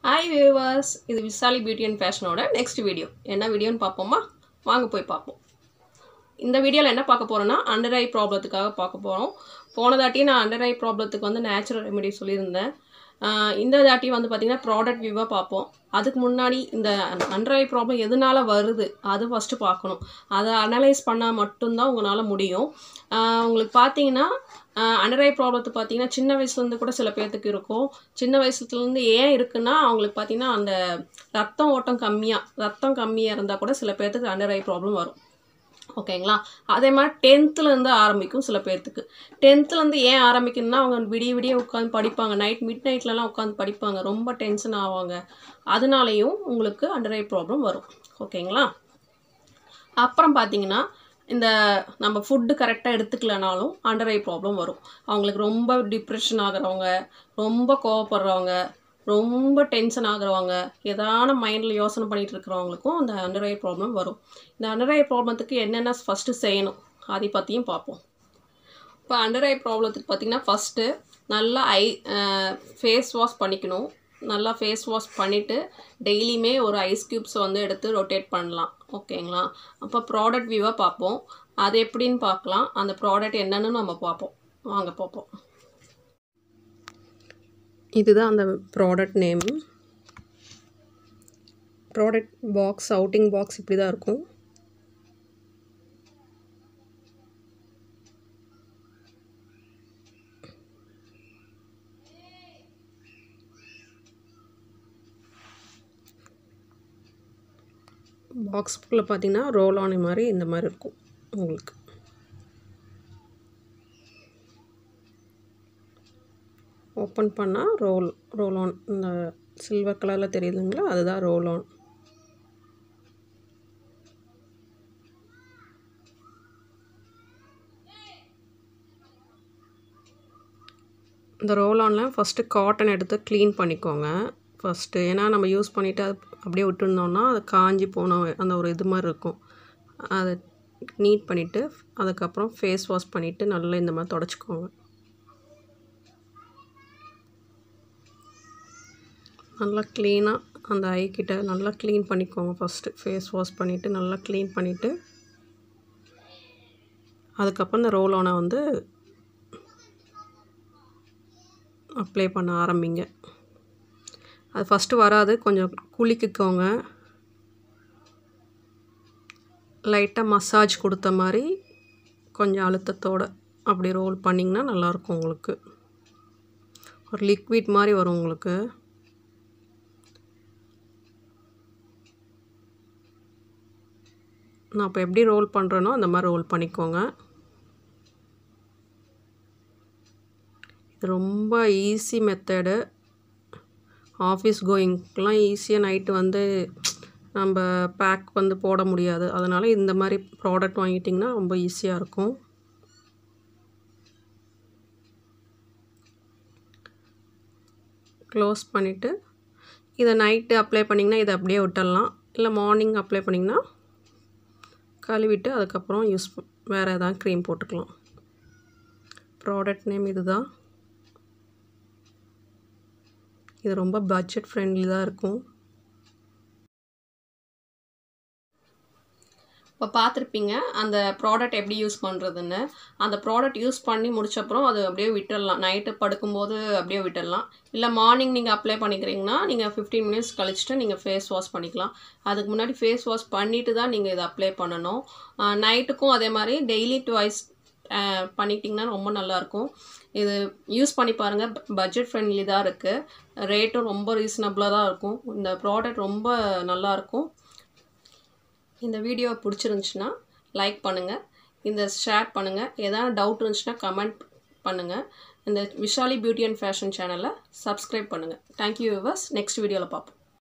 hi viewers இது Visali beauty and ஃபேஷனோட next video என்ன வீடியோன்னு பார்ப்போமா வாங்க போய் பார்ப்போம் இந்த வீடியோவில் என்ன பார்க்க போகிறோன்னா அண்டர் ஐ ப்ராப்ளத்துக்காக பார்க்க போகிறோம் போன தாட்டி நான் அண்டர் ஐ ப்ராப்ளத்துக்கு வந்து நேச்சுரல் ரெமெடி சொல்லியிருந்தேன் ஆஹ் இந்த தாட்டி வந்து பார்த்திங்கன்னா ப்ராடக்ட் வியூவாக பார்ப்போம் அதுக்கு முன்னாடி இந்த அண்டர் ஐ ப்ராப்ளம் எதனால வருது அது ஃபஸ்ட்டு பார்க்கணும் அதை அனலைஸ் பண்ணால் மட்டும்தான் உங்களால் முடியும் ஆஹ் உங்களுக்கு பார்த்தீங்கன்னா அண்டர் ஐ ப்ராப்ளத்தை பார்த்தீங்கன்னா சின்ன வயசுலேருந்து கூட சில பேர்த்துக்கு இருக்கும் சின்ன வயசுலேருந்து ஏன் இருக்குன்னா அவங்களுக்கு பார்த்தீங்கன்னா அந்த ரத்தம் ஓட்டம் கம்மியாக ரத்தம் கம்மியாக இருந்தால் கூட சில பேர்த்துக்கு அண்டர் ஐ ப்ராப்ளம் வரும் ஓகேங்களா அதே மாதிரி டென்த்துலேருந்து ஆரம்பிக்கும் சில பேர்த்துக்கு டென்த்துலேருந்து ஏன் ஆரம்பிக்கணும்னா அவங்க விடிய விடிய உட்காந்து படிப்பாங்க நைட் மிட் நைட்லலாம் உட்காந்து படிப்பாங்க ரொம்ப டென்ஷன் ஆவாங்க அதனாலேயும் உங்களுக்கு அண்டர் ஐ ப்ராப்ளம் வரும் ஓகேங்களா அப்புறம் பார்த்தீங்கன்னா இந்த நம்ம ஃபுட்டு கரெக்டாக எடுத்துக்கலனாலும் அண்டர் ஐ ப்ராப்ளம் வரும் அவங்களுக்கு ரொம்ப டிப்ரெஷன் ஆகுறவங்க ரொம்ப கோவப்படுறவங்க ரொம்ப டென்ஷன் ஆகுறவங்க ஏதான மைண்டில் யோசனை பண்ணிட்டு இருக்கிறவங்களுக்கும் அந்த அண்டர் ஐ ப்ராப்ளம் வரும் இந்த அண்டர் ஐ ப்ராப்ளத்துக்கு என்னென்ன ஃபஸ்ட்டு செய்யணும் அதை பற்றியும் பார்ப்போம் இப்போ அண்டர் ஐ ப்ராப்ளத்துக்கு பார்த்தீங்கன்னா ஃபஸ்ட்டு நல்லா ஐ ஃபேஸ் வாஷ் பண்ணிக்கணும் நல்லா ஃபேஸ் வாஷ் பண்ணிவிட்டு டெய்லியுமே ஒரு ஐஸ் க்யூப்ஸை வந்து எடுத்து ரொட்டேட் பண்ணலாம் ஓகேங்களா அப்போ ப்ராடக்ட் வியூவாக பார்ப்போம் அது எப்படின்னு பார்க்கலாம் அந்த ப்ராடக்ட் என்னன்னு நம்ம பார்ப்போம் வாங்க பார்ப்போம் இதுதான் அந்த ப்ராடக்ட் நேம் ப்ராடக்ட் பாக்ஸ் அவுட்டிங் பாக்ஸ் இப்படி தான் இருக்கும் பாக்ஸ்குள்ளே பார்த்தீங்கன்னா ரோல் ஆன மாதிரி இந்த மாதிரி இருக்கும் உங்களுக்கு ஓப்பன் பண்ணால் ரோல் ரோல் ஆன் இந்த சில்வர் கலரில் தெரியுதுங்களா அதுதான் ரோல் ஆன் இந்த ரோல் ஆனில் ஃபஸ்ட்டு காட்டன் எடுத்து க்ளீன் பண்ணிக்கோங்க ஃபஸ்ட்டு ஏன்னா நம்ம யூஸ் பண்ணிவிட்டு அது அப்படியே விட்டுருந்தோம்னா அது காஞ்சி போன அந்த ஒரு இது மாதிரி இருக்கும் அதை நீட் பண்ணிவிட்டு அதுக்கப்புறம் ஃபேஸ் வாஷ் பண்ணிவிட்டு நல்லா இந்த மாதிரி தொடச்சிக்கோங்க நல்லா க்ளீனாக அந்த ஐ கிட்ட நல்லா க்ளீன் பண்ணிக்கோங்க ஃபஸ்ட்டு ஃபேஸ் வாஷ் பண்ணிவிட்டு நல்லா க்ளீன் பண்ணிவிட்டு அதுக்கப்புறம் இந்த ரோல் ஆனை வந்து அப்ளை பண்ண ஆரம்பிங்க அது ஃபஸ்ட்டு வராது கொஞ்சம் குளிக்கிக்கோங்க லைட்டாக மசாஜ் கொடுத்த மாதிரி கொஞ்சம் அழுத்தத்தோடு அப்படி ரோல் பண்ணிங்கன்னா நல்லாயிருக்கும் உங்களுக்கு ஒரு லிக்விட் மாதிரி வரும் உங்களுக்கு நான் இப்போ எப்படி ரோல் பண்ணுறேனோ அந்த மாதிரி ரோல் பண்ணிக்கோங்க இது ரொம்ப ஈஸி மெத்தடு ஆஃபீஸ் கோயிங்க்கெலாம் ஈஸியாக நைட்டு வந்து நம்ம பேக் வந்து போட முடியாது அதனால் இந்த மாதிரி ப்ராடக்ட் வாங்கிட்டிங்கன்னா ரொம்ப ஈஸியாக இருக்கும் க்ளோஸ் பண்ணிவிட்டு இதை நைட்டு அப்ளை பண்ணிங்கன்னா இதை அப்படியே விட்டுடலாம் இல்லை மார்னிங் அப்ளை பண்ணிங்கன்னா கழுவிட்டு அதுக்கப்புறம் யூஸ் வேறு எதாவது க்ரீம் போட்டுக்கலாம் ப்ராடக்ட் நேம் இது தான் இது ரொம்ப பட்ஜெட் ஃப்ரெண்ட்லி தான் இருக்கும் இப்போ பார்த்துருப்பீங்க அந்த ப்ராடக்ட் எப்படி யூஸ் பண்ணுறதுன்னு அந்த ப்ராடக்ட் யூஸ் பண்ணி முடிச்சப்பறம் அது அப்படியே விட்டுடலாம் நைட்டு படுக்கும்போது அப்படியே விட்டுடலாம் இல்லை மார்னிங் நீங்கள் அப்ளை பண்ணிக்கிறீங்கன்னா நீங்கள் ஃபிஃப்டீன் மினிட்ஸ் கழிச்சிட்டு நீங்கள் ஃபேஸ் வாஷ் பண்ணிக்கலாம் அதுக்கு முன்னாடி ஃபேஸ் வாஷ் பண்ணிவிட்டு தான் நீங்கள் இதை அப்ளை பண்ணணும் நைட்டுக்கும் அதே மாதிரி டெய்லி டுவைஸ் பண்ணிக்கிட்டிங்கன்னா ரொம்ப நல்லாயிருக்கும் இது யூஸ் பண்ணி பாருங்கள் பட்ஜெட் ஃப்ரெண்ட்லி தான் இருக்குது ரேட்டும் ரொம்ப ரீசனபிளாக தான் இருக்கும் இந்த ப்ராடக்ட் ரொம்ப நல்லாயிருக்கும் இந்த வீடியோ பிடிச்சிருந்துச்சுன்னா லைக் பண்ணுங்கள் இந்த ஷேர் பண்ணுங்கள் எதாவது டவுட் இருந்துச்சுன்னா கமெண்ட் பண்ணுங்கள் இந்த விஷாலி பியூட்டி அண்ட் ஃபேஷன் சேனலை சப்ஸ்கிரைப் பண்ணுங்கள் தேங்க்யூ விவர்ஸ் நெக்ஸ்ட் வீடியோவில் பார்ப்போம்